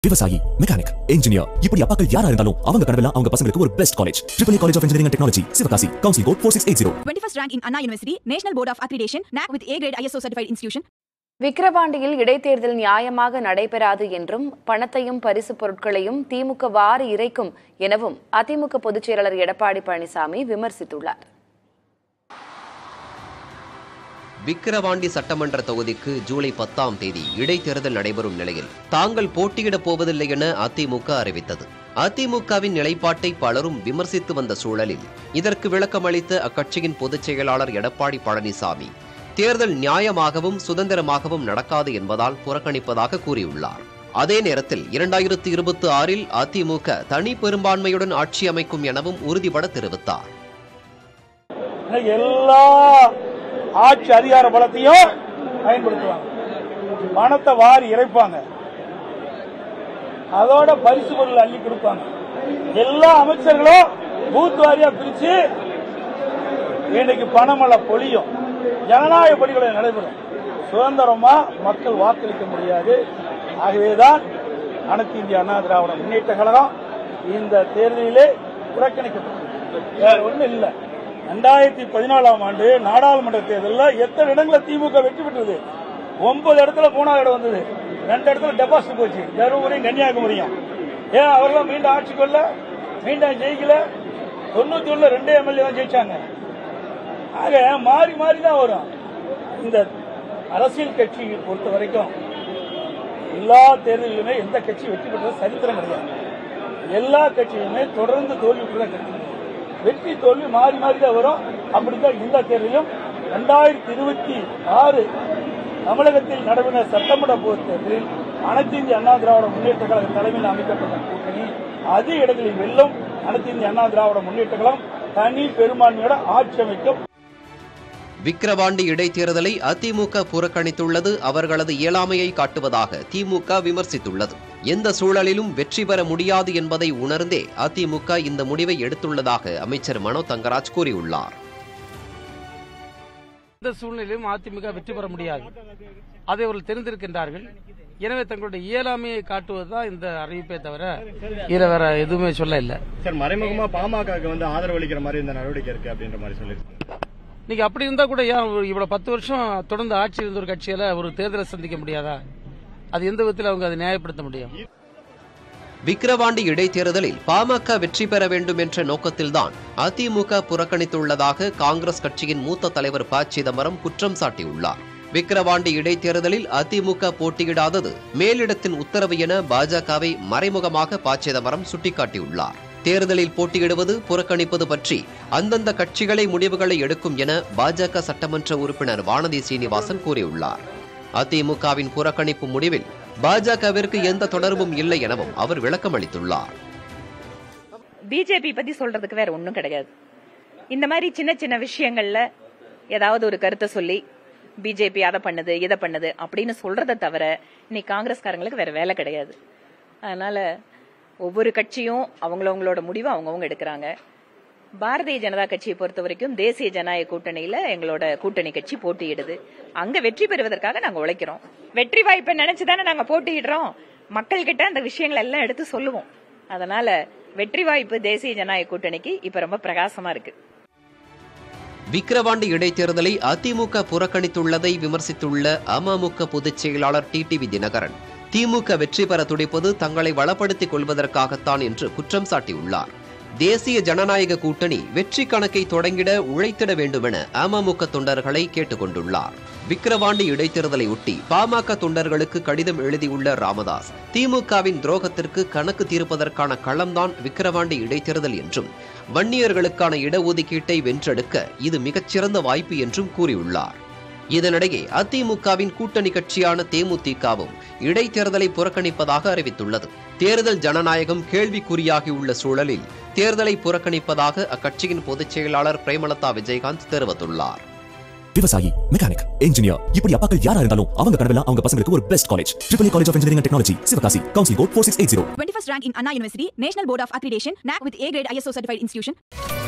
விவசாயி mechanic engineer இப்படி அப்பாக்கள் யாரா இருந்தாலும் அவங்க கனவெல்லாம் அவங்க பசங்களுக்கு ஒரு best college triple college of engineering technology Sivakasi council code four six eight zero 21st rank in Anna University, National Board of Accreditation, NAC with A grade ISO certified institution. விக்கிரவாண்டியில் இடைத்தேர்தல் நியாயமாக நடைபெறாது என்றும் பணத்தையும் பரிசு பொருட்களையும் திமுக வாரி இறைக்கும் எனவும் அதிமுக பொதுச் செயலாளர் எடப்பாடி பழனிசாமி விமர்சித்துள்ளார் விக்கிரவாண்டி சட்டமன்ற தொகுதிக்கு ஜூலை பத்தாம் தேதி இடைத்தேர்தல் நடைபெறும் நிலையில் தாங்கள் போட்டியிடப் போவதில்லை என அதிமுக அறிவித்தது அதிமுகவின் நிலைப்பாட்டை பலரும் விமர்சித்து வந்த சூழலில் இதற்கு விளக்கமளித்த அக்கட்சியின் பொதுச் செயலாளர் எடப்பாடி பழனிசாமி தேர்தல் நியாயமாகவும் சுதந்திரமாகவும் நடக்காது என்பதால் புறக்கணிப்பதாக கூறியுள்ளார் அதே நேரத்தில் இரண்டாயிரத்து இருபத்தி ஆறில் அதிமுக தனி பெரும்பான்மையுடன் ஆட்சி அமைக்கும் எனவும் உறுதிபட தெரிவித்தார் எல்லா ஆட்சி அதிகார பலத்தையும் பயன்படுத்துவாங்க பணத்தை வாரி இறைப்பாங்க அதோட பரிசு பொருள் அள்ளி கொடுப்பாங்க எல்லா அமைச்சர்களும் பூத் வாரியா பிரிச்சு இன்னைக்கு பணமழை பொழியும் ஜனநாயக பணிகளை நடைபெறும் சுதந்திரமா மக்கள் வாக்களிக்க முடியாது ஆகவேதான் அனைத்து இந்திய அண்ணா திராவிட முன்னேற்ற கழகம் இந்த தேர்தலிலே புறக்கணிக்கப்பட்டது வேற ஒண்ணும் இல்லை ரெண்டாயிரத்தி பதினாலாம் ஆண்டு நாடாளுமன்ற தேர்தலில் எத்தனை இடங்களில் திமுக வெற்றி பெற்றது ஒன்பது இடத்துல மூணாவது இடம் வந்தது ரெண்டு இடத்துல டெபாசிட் போச்சு தருமபுரியும் கன்னியாகுமரியும் ஏன் அவர்களும் மீண்டும் ஆட்சிக்கு வரல மீண்டும் ஜெயிக்கல தொண்ணூத்தி ஒண்ணுல ரெண்டே எம்எல்ஏ தான் ஜெயிச்சாங்க ஆக மாறி மாறி தான் வரும் இந்த அரசியல் கட்சி பொறுத்த வரைக்கும் எல்லா தேர்தலிலுமே எந்த கட்சி வெற்றி பெற்றது சரித்திரம் கிடையாது எல்லா கட்சியுமே தொடர்ந்து தோல்வி பெற்ற கட்சி வெற்றி தோல்வி மாறி மாறி தான் வரும் அப்படித்தான் இந்த தேர்தலிலும் ரெண்டாயிரத்தி இருபத்தி ஆறு தமிழகத்தில் நடைபெற்ற சட்டமன்ற பொது தேர்தலில் அனைத்து இந்திய அண்ணா திராவிட முன்னேற்ற கழக தலைமையில் அமைக்கப்பட்ட கூட்டணி அதிக இடங்களில் வெல்லும் அனைத்து இந்திய அண்ணா திராவிட முன்னேற்ற கழகம் தனி பெரும்பான்மையோட ஆட்சி அமைக்கும் விக்கிரவாண்டி இடைத்தேர்தலை அதிமுக புறக்கணித்துள்ளது அவர்களது இயலாமையை காட்டுவதாக திமுக விமர்சித்துள்ளது எந்த சூழலிலும் வெற்றி பெற முடியாது என்பதை உணர்ந்தே அதிமுக இந்த முடிவை எடுத்துள்ளதாக அமைச்சர் மனோ தங்கராஜ் கூறியுள்ளார் எந்த சூழ்நிலையிலும் அதிமுக வெற்றி பெற முடியாது அதை அவர்கள் தெரிந்திருக்கின்றார்கள் எனவே தங்களுடைய இயலாமையை காட்டுவதுதான் இந்த அறிவிப்பே தவிர இதுல வேற எதுவுமே சொல்ல இல்லை சார் மறைமுகமா பாமகவுக்கு வந்து ஆதரவு அளிக்கிற மாதிரி இந்த நடவடிக்கை இருக்கு அப்படின்ற மாதிரி சொல்லியிருக்காங்க நீங்க அப்படி இருந்தா கூட ஏன் ஒரு இவ்வளவு பத்து வருஷம் தொடர்ந்து ஆட்சி இருந்த ஒரு கட்சியால ஒரு தேர்தலை சந்திக்க முடியாதா அது எந்த விதத்தில் அவங்க அதை நியாயப்படுத்த முடியும் விக்கிரவாண்டி இடைத்தேர்தலில் பாமக வெற்றி பெற வேண்டும் என்ற நோக்கத்தில்தான் அதிமுக புறக்கணித்துள்ளதாக காங்கிரஸ் கட்சியின் மூத்த தலைவர் ப சிதம்பரம் குற்றம் சாட்டியுள்ளார் விக்கிரவாண்டி இடைத்தேர்தலில் அதிமுக போட்டியிடாதது மேலிடத்தின் உத்தரவு என பாஜகவை மறைமுகமாக ப சிதம்பரம் சுட்டிக்காட்டியுள்ளார் தேர்தலில் போட்டியிடுவது புறக்கணிப்பது பற்றி அந்தந்த கட்சிகளை முடிவுகளை எடுக்கும் என பாஜக சட்டமன்ற உறுப்பினர் வானதி சீனிவாசன் கூறியுள்ளார் அதிமுகவின் புறக்கணிப்பு முடிவில் பாஜகவிற்கு எந்த தொடர்பும் இல்லை எனவும் அவர் விளக்கமளித்துள்ளார் பிஜேபி பத்தி சொல்றதுக்கு வேற ஒண்ணும் கிடையாது இந்த மாதிரி சின்ன சின்ன விஷயங்கள்ல ஏதாவது ஒரு கருத்தை சொல்லி பிஜேபி அதை பண்ணுது இதை பண்ணுது அப்படின்னு சொல்றதை தவிர இன்னைக்கு காங்கிரஸ்காரங்களுக்கு வேற வேலை கிடையாது அதனால ஒவ்வொரு கட்சியும் அவங்களவங்களோட முடிவை அவங்கவுங்க எடுக்கிறாங்க பாரதிய ஜனதா கட்சியை பொறுத்த வரைக்கும் தேசிய ஜனநாயக கூட்டணியில எங்களோட கூட்டணி கட்சி போட்டியிடுது அங்க வெற்றி பெறுவதற்காக நாங்க உழைக்கிறோம் வெற்றி வாய்ப்பை நினைச்சு தானே நாங்க போட்டியிடுறோம் மக்கள் கிட்ட அந்த விஷயங்கள் எல்லாம் எடுத்து சொல்லுவோம் அதனால வெற்றி வாய்ப்பு தேசிய ஜனநாயக கூட்டணிக்கு இப்ப ரொம்ப பிரகாசமா இருக்கு விக்கிரவாண்டி இடைத்தேர்தலை அதிமுக புறக்கணித்துள்ளதை விமர்சித்துள்ள அமமுக பொதுச் செயலாளர் டிடிவி தினகரன் திமுக வெற்றி பெற துடிப்பது தங்களை வளப்படுத்திக் கொள்வதற்காகத்தான் என்று குற்றம் சாட்டியுள்ளார் தேசிய ஜனநாயக கூட்டணி வெற்றி கணக்கை தொடங்கிட உழைத்திட வேண்டுமென அமமுக தொண்டர்களை கேட்டுக் கொண்டுள்ளார் விக்கிரவாண்டி இடைத்தேர்தலை ஒட்டி பாமக தொண்டர்களுக்கு கடிதம் எழுதியுள்ள ராமதாஸ் திமுகவின் துரோகத்திற்கு கணக்கு தீர்ப்பதற்கான களம்தான் விக்கிரவாண்டி இடைத்தேர்தல் என்றும் வன்னியர்களுக்கான இடஒதுக்கீட்டை வென்றெடுக்க இது மிகச்சிறந்த வாய்ப்பு என்றும் கூறியுள்ளார் இதனிடையே அதிமுகவின் கூட்டணி கட்சியான தேமுதிகவும் இடைத்தேர்தலை புறக்கணிப்பதாக அறிவித்துள்ளது தேர்தல் ஜனநாயகம் கேள்விக்குறியாகியுள்ள சூழலில் தேர்தலை புறக்கணிப்பதாக அக்கட்சியின் பொதுச் செயலாளர் பிரேமலதா விஜயகாந்த் தெரிவித்துள்ளார் விவசாயி மெக்கானிக் இன்ஜினியர் இப்படி அப்பாக்கள் யாரா இருந்தாலும் அவங்க கனவெல்லாம் அவங்க பசங்களுக்கு ஒரு best college triple college of engineering technology Sivakasi council code four six eight zero 21st rank in Anna University, National Board of Accreditation, NAC with A grade ISO certified institution.